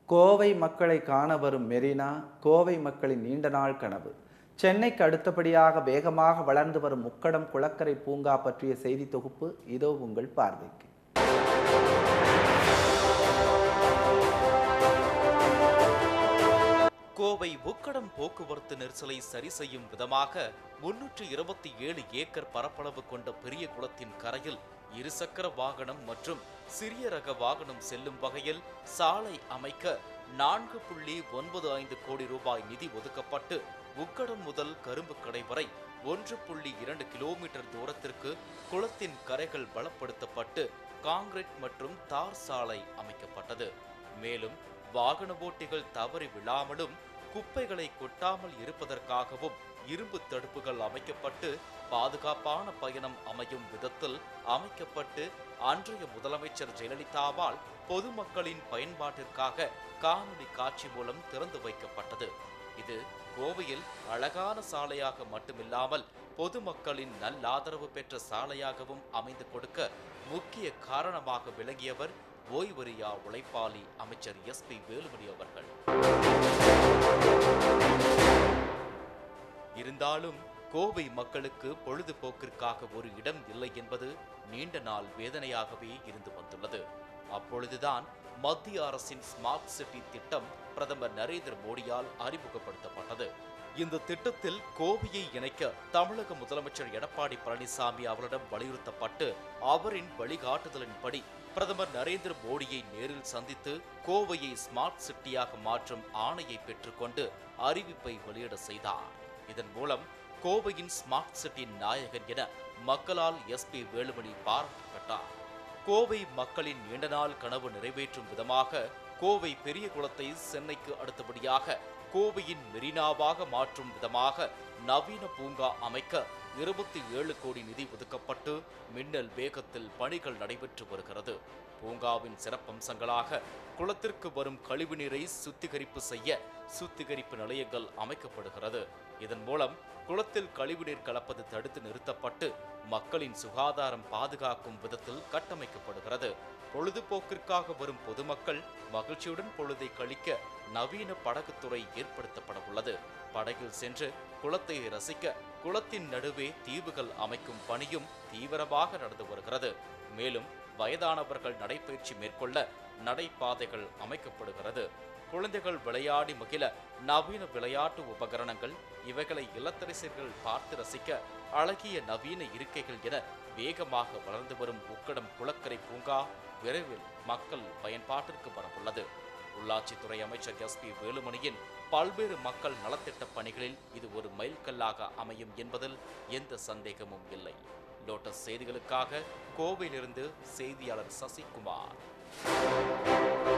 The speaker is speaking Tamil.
கோவை மக்களை காண வரும் மெரினா கோவை மக்களின் நீண்ட நாள் கனவு சென்னைக்கு அடுத்தபடியாக வேகமாக வளர்ந்து வரும் முக்கடம் குளக்கரை பூங்கா பற்றிய செய்தி தொகுப்பு இதோ உங்கள் பார்வைக்கு கோவை உக்கடம் போக்குவரத்து நெரிசலை சரி செய்யும் விதமாக முன்னூற்று இருபத்தி ஏழு ஏக்கர் பரப்பளவு கொண்ட பெரிய குளத்தின் கரையில் இருசக்கர வாகனம் மற்றும் சிறிய ரக வாகனம் செல்லும் வகையில் சாலை அமைக்க நான்கு புள்ளி ஒன்பது ஐந்து கோடி ரூபாய் நிதி ஒதுக்கப்பட்டு உக்கடம் முதல் கரும்பு கடை வரை ஒன்று புள்ளி இரண்டு கிலோமீட்டர் தூரத்திற்கு குளத்தின் கரைகள் பலப்படுத்தப்பட்டு காங்கிரீட் மற்றும் தார் சாலை அமைக்கப்பட்டது மேலும் வாகன ஓட்டிகள் தவறி விழாமலும் குப்பைகளை கொட்டாமல் இருப்பதற்காகவும் இரும்பு தடுப்புகள் அமைக்கப்பட்டு பாதுகாப்பான பயணம் அமையும் விதத்தில் அமைக்கப்பட்டு அன்றைய முதலமைச்சர் ஜெயலலிதாவால் பொதுமக்களின் பயன்பாட்டிற்காக காணொலி காட்சி மூலம் திறந்து வைக்கப்பட்டது இது கோவையில் அழகான சாலையாக மட்டுமில்லாமல் பொதுமக்களின் நல்லாதரவு பெற்ற சாலையாகவும் அமைந்து கொடுக்க முக்கிய காரணமாக விளங்கியவர் ஓய்வறியா உழைப்பாளி அமைச்சர் எஸ் பி வேலுமணி அவர்கள் இருந்தாலும் கோவை மக்களுக்கு பொழுதுபோக்கிற்காக ஒரு இடம் இல்லை என்பது நீண்ட நாள் வேதனையாகவே இருந்து வந்துள்ளது அப்பொழுதுதான் மத்திய அரசின் ஸ்மார்ட் சிட்டி திட்டம் பிரதமர் நரேந்திர மோடியால் அறிமுகப்படுத்தப்பட்டது இந்த திட்டத்தில் கோவையை இணைக்க தமிழக முதலமைச்சர் எடப்பாடி பழனிசாமி அவரிடம் வலியுறுத்தப்பட்டு அவரின் வழிகாட்டுதலின்படி பிரதமர் நரேந்திர மோடியை நேரில் சந்தித்து கோவையை ஸ்மார்ட் சிட்டியாக மாற்றும் ஆணையை பெற்றுக்கொண்டு அறிவிப்பை வெளியிட செய்தார் இதன் மூலம் கோவையின் ஸ்மார்ட் சிட்டி நாயகன் என மக்களால் எஸ்பி வேலுமணி பாராட்டு பெற்றார் கோவை மக்களின் நீண்ட நாள் கனவு நிறைவேற்றும் விதமாக கோவை பெரிய குளத்தை சென்னைக்கு அடுத்தபடியாக கோவையின் மெரினாவாக மாற்றும் விதமாக நவீன பூங்கா அமைக்க இருபத்தி ஏழு கோடி நிதி ஒதுக்கப்பட்டு மின்னல் வேகத்தில் பணிகள் நடைபெற்று வருகிறது பூங்காவின் சிறப்பம்சங்களாக குளத்திற்கு வரும் கழிவுநீரை சுத்திகரிப்பு செய்ய சுத்திகரிப்பு நிலையங்கள் அமைக்கப்படுகிறது இதன் மூலம் குளத்தில் கழிவுநீர் கலப்பது தடுத்து நிறுத்தப்பட்டு மக்களின் சுகாதாரம் பாதுகாக்கும் விதத்தில் கட்டமைக்கப்படுகிறது பொழுதுபோக்கிற்காக வரும் பொதுமக்கள் மகிழ்ச்சியுடன் பொழுதை கழிக்க நவீன படகுத்துறை ஏற்படுத்தப்பட உள்ளது படகில் சென்று குளத்தை ரசிக்க குளத்தின் நடுவே தீவுகள் அமைக்கும் பணியும் தீவிரமாக நடந்து வருகிறது மேலும் வயதானவர்கள் நடைபயிற்சி மேற்கொள்ள நடைபாதைகள் அமைக்கப்படுகிறது குழந்தைகள் விளையாடி மகிழ நவீன விளையாட்டு உபகரணங்கள் இவைகளை இல்லத்தரசிகள் பார்த்து ரசிக்க அழகிய நவீன இருக்கைகள் என வேகமாக வளர்ந்து வரும் உக்கடம் குளக்கரை பூங்கா விரைவில் மக்கள் பயன்பாட்டிற்கு வரவுள்ளது உள்ளாட்சித்துறை அமைச்சர் எஸ் பி வேலுமணியின் பல்வேறு மக்கள் நலத்திட்ட பணிகளில் இது ஒரு மைல்கல்லாக அமையும் என்பதில் எந்த சந்தேகமும் இல்லை லோட்டஸ் செய்திகளுக்காக கோவையிலிருந்து செய்தியாளர் சசிகுமார்